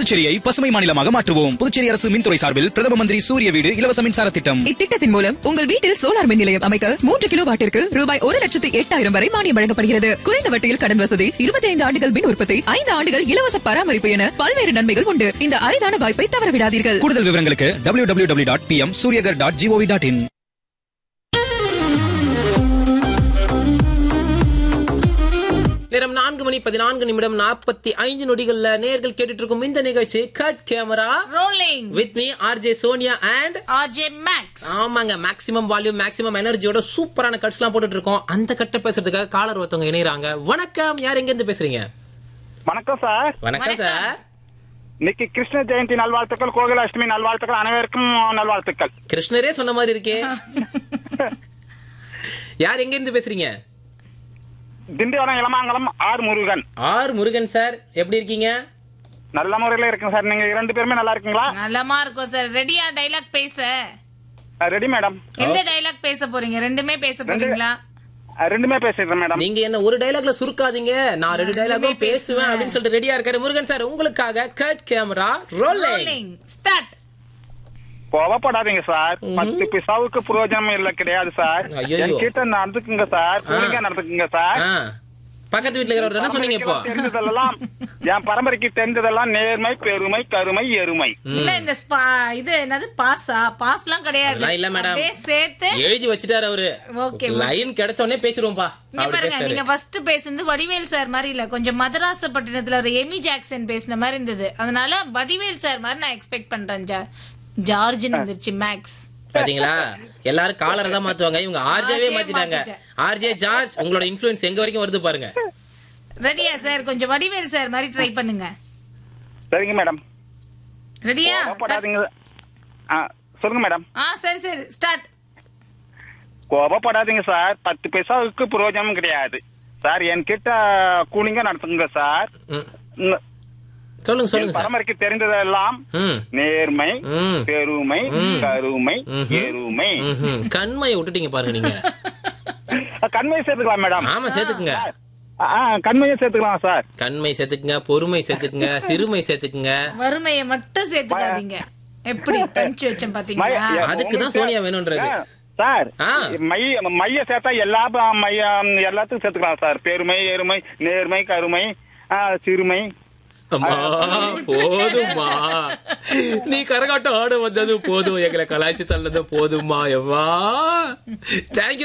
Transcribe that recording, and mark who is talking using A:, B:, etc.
A: புதுச்சேரியை பசுமை மாநிலமாக மாற்றுவோம் புதுச்சேரி அரசு மின்துறை சார்பில் பிரதம மந்திரி சூரிய வீடு இலவச மின்சார திட்டம்
B: இத்திட்டத்தின் மூலம் உங்கள் வீட்டில் சோலார் மின் நிலையம் அமைக்க மூன்று கிலோ வாட்டிற்கு ரூபாய் ஒரு லட்சத்து எட்டாயிரம் வரை மானியம் வழங்கப்படுகிறது குறைந்த வட்டியில் கடன் வசதி இருபத்தி ஐந்து ஆண்டுகள் மின் உற்பத்தி ஐந்து ஆண்டுகள் இலவச பராமரிப்பு என பல்வேறு நன்மைகள் உண்டு இந்த அரிதான வாய்ப்பை தவறவிடாதீர்கள்
A: கூடுதல் விவரங்களுக்கு W W W dot P M Suryaghar dot G O V dot in
C: நேரம் நான்கு மணி பதினான்கு நிமிடம் நாற்பத்தி ஐந்து நொடிகள்ல நேர்கள் கேட்டுட்டு இருக்கும் இந்த நிகழ்ச்சி cut camera
D: rolling
C: with me RJ Sonia and
D: RJ Max
C: ஆமாங்க மேக்ஸிமம் வால்யூம் மேக்ஸிமம் எனர்ஜியோட சூப்பரான கட்ஸ் எல்லாம் போட்டுட்டு இருக்கோம் அந்த கட்டை பேசுறதுக்காக காலர் ஒருத்தவங்க இணையறாங்க வணக்கம் யார் எங்க இருந்து பேசுறீங்க
E: வணக்கம் சார்
C: வணக்கம் சார்
E: இன்னைக்கு கிருஷ்ண ஜெயந்தி நல்வாழ்த்துக்கள் கோகுலாஷ்டமி நல்வாழ்த்துக்கள் அனைவருக்கும் நல்வாழ்த்துக்கள்
C: கிருஷ்ணரே சொன்ன மாதிரி இருக்கே யார் எங்க இருந்து பேசுறீங்க
E: Tindivanam Ilamangalam R Murugan
C: R Murugan sir எப்படி இருக்கீங்க
E: நல்ல முறையில இருக்குங்க சார் நீங்க இரண்டு பேருமே நல்லா இருக்கீங்களா
D: நல்லமா இருக்கும் சார் ரெடியா டைலாக் பேச
E: ரெடி மேடம்
D: எந்த டைலாக் பேச போறீங்க ரெண்டுமே பேச போறீங்களா
E: ரெண்டுமே பேசிடுறேன் மேடம்
C: நீங்க என்ன ஒரு டைலாக்ல சுருக்காதீங்க நான் ரெண்டு டைலாகும் பேசுவேன் அப்படின்னு சொல்லிட்டு ரெடியா இருக்காரு முருகன் சார் உங்களுக்காக cut camera rolling
D: rolling start
E: கோவப்படாதீங்க சார் பத்து பிசாவுக்கு பிரயோஜனம் இல்ல கிடையாது சார்
C: ஐயையோ.
E: என்கிட்ட நடந்துக்குங்க சார் கூலிங்க நடந்துக்குங்க சார்
C: ஆ. பக்கத்து வீட்டுல இருக்கிறவர் என்ன சொன்னீங்க இப்போ
E: தெரிஞ்சதெல்லாம் என் பரம்பரைக்கு தெரிஞ்சதெல்லாம் நேர்மை பெருமை கருமை எருமை
D: இல்ல இந்த ஸ்பா இது என்னது பாஸா பாஸ்லாம் கிடையாது
C: அதெல்லாம் இல்ல மேடம்
D: அப்படியே சேர்த்து
C: எழுதி வச்சுட்டாரு அவரு
D: Okay,
C: லைன் கிடைச்ச உடனே பேசிடுவோம்பா
D: இங்க
C: அப்படி
D: பாருங்க
C: பேசுறாரு
D: நீங்க ஃபர்ஸ்ட் பேசுனது வடிவேல் சார் மாதிரி இல்ல கொஞ்சம் மதராசப்பட்டினத்துல ஒரு எமி ஜாக்சன் பேசின மாதிரி இருந்தது அதனால வடிவேல் சார் மாதிரி நான் எக்ஸ்பெக்ட் பண்றேன் ஜா- ஜார்ஜ்னு வந்துருச்சு மேக்ஸ்
C: பாத்தீங்களா எல்லாரும் காலரை தான் மாத்துவாங்க இவங்க ஆர்ஜேவே
D: RJ
C: மாத்திட்டாங்க
D: மாத்திட்டேன்.
C: ஆர்ஜே ஜார்ஜ் உங்களோட இன்ஃபுளுன்ஸ் எங்க வரைக்கும் வருது பாருங்க
D: ரெடியா சார் கொஞ்சம் வடிவேல் சார் மாதிரி ட்ரை பண்ணுங்க
E: சரிங்க மேடம்
D: ரெடியா
E: கோவப்படாதீங்க ஆ, சொல்லுங்க மேடம்
D: ஆ சரி சரி ஸ்டார்ட்
E: கோபப்படாதீங்க சார் பத்து பைசாவுக்கு பிரயோஜனம் கிடையாது சார் என்கிட்ட கூலிங்க நடத்துங்க சார்
C: ம்.
E: உங்க-
C: சொல்லுங்க
E: என்
C: சொல்லுங்க சார்
E: பரம்பரைக்கு தெரிந்ததெல்லாம்
C: ம்
E: நேர்மை
C: ம்.
E: பெருமை கருமை
C: ம்ஹும்.
E: எருமை
C: ம்ஹும். கண்மையை விட்டுட்டீங்க பாருங்க நீங்க
E: கண்மையை சேர்த்துக்கலாம் மேடம்
C: ஆமா சேர்த்துக்குங்க
E: ஆ, கண்மையை சேர்த்துக்கலாம் சார்
C: கண்மை சேர்த்துக்குங்க பொறுமை சேர்த்துக்குங்க சிறுமை சேர்த்துக்குங்க
D: வறுமையை மட்டும் சேர்த்துக்காதீங்க எப்படி பஞ்சு வச்சேன் பாத்தீங்களா
E: மை-
C: அதுக்கு தான் சோனியா வேணும்ன்றது
E: ஆ, சார்
C: ஆ.
E: மை மைய சேர்த்தா எல்லா ப- மைய எல்லாத்துக்கும் சேர்த்துக்கலாம் சார் பெருமை எருமை நேர்மை கருமை ஆ, சிறுமை
C: அம்மா போதும்மா நீ கரகாட்டம் ஆட வந்தது போதும் எங்களை கலாய்ச்சி தள்ளது போதும்மா எவ்வா தேங்க்யூ